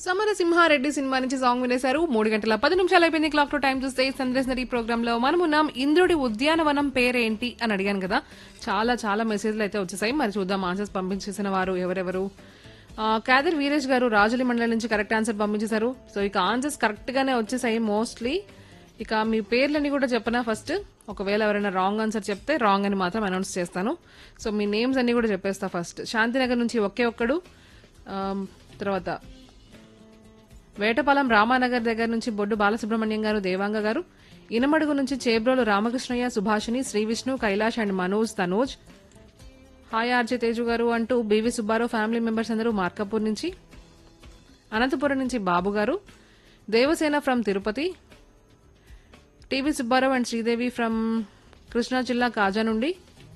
Samarasimha Reddy cinema నుంచి song వినేశారు మూడు గంటల పది నిమిషాలు అయిపోయింది క్లాక్ టు టైం చూస్తే సందర్శనరీ ప్రోగ్రామ్ లో మనం ఉన్నాం ఇంద్రుడి ఉద్యానవనం పేరేంటి అని అడిగాను కదా చాలా చాలా మెసేజ్లు అయితే వచ్చేసాయి మరి చూద్దాం ఆన్సర్స్ పంపించేసిన వారు ఎవరెవరు ఆ, కాదర్ వీరేష్ గారు రాజులి మండలం నుంచి కరెక్ట్ ఆన్సర్ పంపించేశారు సో ఇక ఆన్సర్స్ కరెక్ట్ గానే వచ్చేసాయి మోస్ట్లీ ఇక మీ పేర్లని కూడా చెప్పనా ఫస్ట్ ఒకవేళ ఎవరైనా రాంగ్ ఆన్సర్ చెప్తే రాంగ్ అని మాత్రం అనౌన్స్ చేస్తాను సో మీ నేమ్స్ అన్ని కూడా చెప్పేస్తా ఫస్ట్ శాంతినగర్ నుంచి ఒకే ఒక్కడు ఆమ్, తర్వాత వేటపాలెం రామానగర్ దగ్గర నుంచి బొడ్డు బాలసుబ్రహ్మణ్యం గారు దేవాంగ గారు ఇనమడుగు నుంచి Chebrolu Ramakrishnaiah Subhashini Sri Vishnu Kailash and Manoj Tanoj hi RJ Teju గారు అంటూ బీవీ సుబ్బారావు ఫ్యామిలీ మెంబర్స్ అందరూ మార్కపూర్ నుంచి అనంతపురం నుంచి బాబు గారు Devasena from Tirupati TV Subbarao and Sridevi from Krishna జిల్లా కాజా నుండి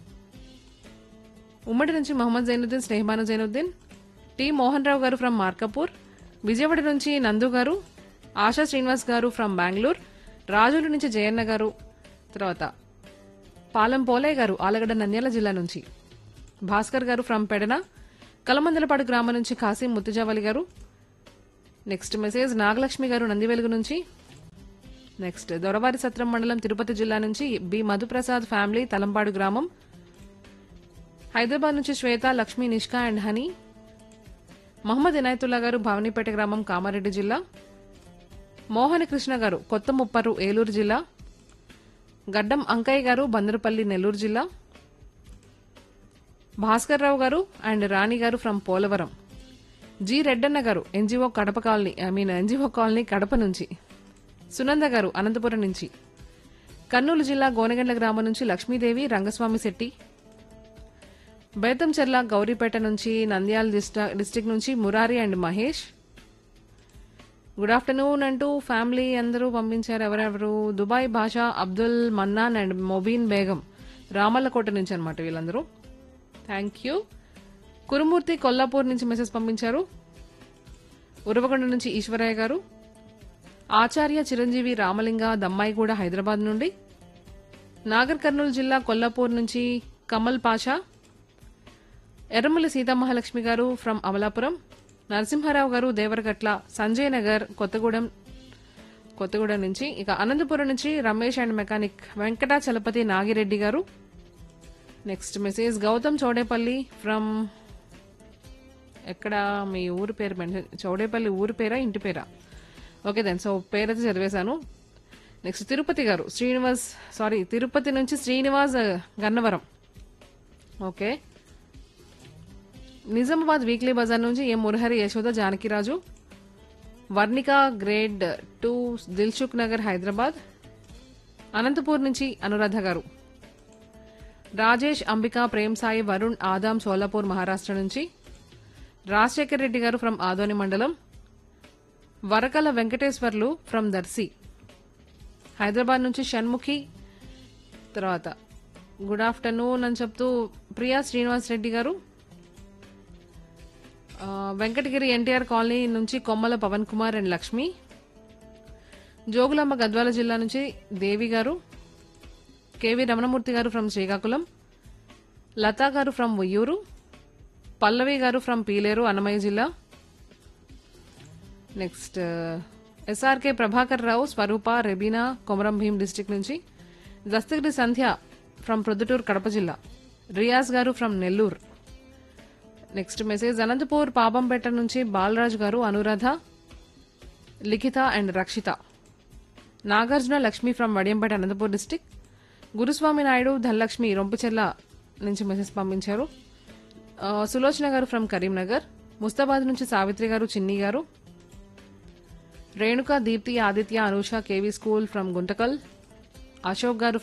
ఉమ్మడి నుంచి మొహమ్మద్ జైనుద్దీన్ స్నేహబాను జైనుద్దీన్ టి మోహన్ రావు గారు ఫ్రమ్ మార్కపూర్ విజయవాడ నుంచి నందు గారు ఆశా శ్రీనివాస్ గారు ఫ్రమ్ బెంగళూరు రాజుల నుంచి జయన్న గారు తర్వాత పాలెం పోలయ్య గారు ఆలగడ్డ నంద్యాల జిల్లా నుంచి భాస్కర్ గారు ఫ్రమ్ పెడన కలమందలపాడు గ్రామం నుంచి కాసిం ముత్తుజావలి గారు నెక్స్ట్ మెసేజ్ నాగలక్ష్మి గారు నందివెలుగు నుంచి నెక్స్ట్ దొరవారి సత్రం మండలం తిరుపతి జిల్లా నుంచి బి మధుప్రసాద్ ఫ్యామిలీ తలంపాడు గ్రామం హైదరాబాద్ నుంచి శ్వేత లక్ష్మి నిష్కా అండ్ హనీ మహమ్మద్ ఇనాయతుల్లా గారు భవనీపేట గ్రామం కామారెడ్డి జిల్లా మోహన కృష్ణ గారు కొత్త ముప్పరు ఏలూరు జిల్లా గడ్డం అంకయ్య గారు బందరపల్లి నెల్లూరు జిల్లా భాస్కర్ రావు గారు అండ్ రాణి గారు ఫ్రమ్ పోలవరం జి రెడ్డన్న గారు NGO Kadapa colony I mean NGO colony Kadapa నుంచి సునంద గారు అనంతపురం నుంచి కర్నూలు జిల్లా గోనగండ్ల గ్రామం నుంచి లక్ష్మీదేవి రంగస్వామి శెట్టి బేతంచెర్ల గౌరీపేట నుంచి నంద్యాల డిస్ట- డిస్ట్రిక్ట్ నుంచి Murari and Mahesh good afternoon అంటూ ఫ్యామిలీ అందరూ పంపించారు ఎవరెవరు దుబాయ్ భాష అబ్దుల్ మన్నాన్ అండ్ మొబీన్ బేగం రామల్లకోట నుంచి అనమాట వీళ్ళందరూ థ్యాంక్ యూ కురుమూర్తి కొల్లాపూర్ నుంచి మెసేజ్ పంపించారు ఉరవకొండ నుంచి ఈశ్వరయ్య గారు ఆచార్య చిరంజీవి రామలింగ దమ్మాయిగూడ హైదరాబాద్ నుండి నాగర్ కర్నూలు జిల్లా కొల్లాపూర్ నుంచి కమల్ పాషా ఎర్రమల్లి సీతామహాలక్ష్మి గారు ఫ్రమ్ అమలాపురం నరసింహారావు గారు దేవరగట్ల సంజయ్ నగర్ కొత్తగూడెం కొత్తగూడెం నుంచి ఇక అనంతపురం నుంచి రమేష్ అండ్ మెకానిక్ వెంకటాచలపతి నాగిరెడ్డి గారు next message Gautam Chowdepalli from ఎక్కడ మీ ఊరు పేరు మెన్షన్ చౌడేపల్లి ఊరు పేరా ఇంటి పేరా ఓకే దెన్ సో పేరైతే చదివేశాను నెక్స్ట్ తిరుపతి గారు శ్రీనివాస్ సారీ తిరుపతి నుంచి శ్రీనివాస్ ఆ, గన్నవరం ఓకే నిజామాబాద్ వీక్లీ బజార్ నుంచి M Murahari Yashoda Janakiraju Varnika grade two Dilsukh Nagar Hyderabad Anantapur నుంచి అనురాధ గారు రాజేష్ అంబిక ప్రేమ్ సాయి వరుణ్ ఆదాం సోలాపూర్ మహారాష్ట్ర నుంచి రాజశేఖర్ రెడ్డి గారు ఫ్రమ్ ఆదోని మండలం వరకల వెంకటేశ్వర్లు ఫ్రమ్ దర్శి హైదరాబాద్ నుంచి షణ్ముఖి తర్వాత గుడ్ ఆఫ్టర్నూన్ అని చెప్తూ ప్రియా శ్రీనివాస్ రెడ్డి గారు ఆ, వెంకటగిరి ఎన్టీఆర్ కాలనీ నుంచి కొమ్మల పవన్ కుమార్ అండ్ లక్ష్మి జోగులాంబ గద్వాల జిల్లా నుంచి దేవి గారు కేవి రమణమూర్తి గారు ఫ్రమ్ శ్రీకాకుళం లతా గారు ఫ్రమ్ ఉయ్యూరు పల్లవి గారు ఫ్రమ్ పీలేరు అన్నమయ్య జిల్లా next SRK Prabhakar Rao Swarupa Rebina Komaram Bheem district నుంచి దస్తగిరి సంధ్య ఫ్రమ్ ప్రొద్దుటూరు కడప జిల్లా రియాజ్ గారు from Nellore next message Anantapur Papampeta నుంచి బాలరాజు గారు Anuradha Likhitha and Rakshitha Nagarjuna Lakshmi from Vadiyampeta Anantapur district Guruswamy Naidu Dhanalakshmi Rompicherla నుంచి మెసేజ్ పంపించారు ఆ, సులోచన గారు ఫ్రమ్ కరీంనగర్ ముస్తాబాద్ నుంచి సావిత్రి గారు చిన్ని గారు Renuka Deepthi Aditya Anusha KV school from Guntakal Ashok గారు